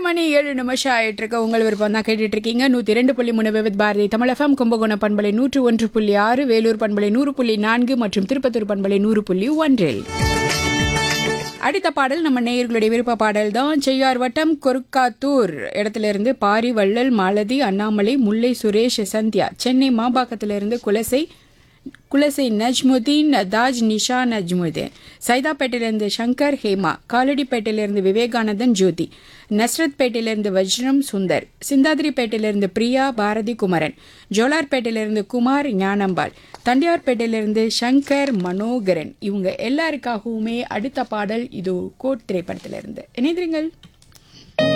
மணி ஏழு நிமிஷம் ஆயிட்டு இருக்க உங்கள் விருப்பம் தான் கேட்டுட்டு இருக்கீங்க நூத்தி ரெண்டு புள்ளி மூணு விவித் பாரதி தமிழ் எஃப்எம் கும்பகோணம் பண்பலை நூற்று ஒன்று புள்ளி ஆறு வேலூர் பண்பலை நூறு புள்ளி நான்கு மற்றும் திருப்பத்தூர் பண்பலை நூறு புள்ளி ஒன்றில் அடுத்த பாடல் நம்ம நேயர்களுடைய விருப்ப பாடல் தான் செய்யார் வட்டம் கொருக்காத்தூர் இடத்துல இருந்து பாரி வள்ளல் மாலதி அண்ணாமலை முல்லை சுரேஷ் சந்தியா சென்னை மாம்பாக்கத்திலிருந்து குலசை குலசை நஜ்முதீன் தாஜ் நிஷா நஜ்முதீன் சைதாப்பேட்டையிலிருந்து சங்கர் ஹேமா காலடிப்பேட்டையிலிருந்து விவேகானந்தன் ஜோதி நஸ்ரத்பேட்டையிலிருந்து வஜ்ரம் சுந்தர் சிந்தாதிரிப்பேட்டையிலிருந்து பிரியா பாரதி குமரன் ஜோலார்பேட்டையிலிருந்து குமார் ஞானம்பாள் தண்டியார்பேட்டையிலிருந்து சங்கர் மனோகரன் இவங்க எல்லாருக்காகவுமே அடுத்த பாடல் இது கோட் திரைப்படத்திலிருந்து இணைந்திருங்கள்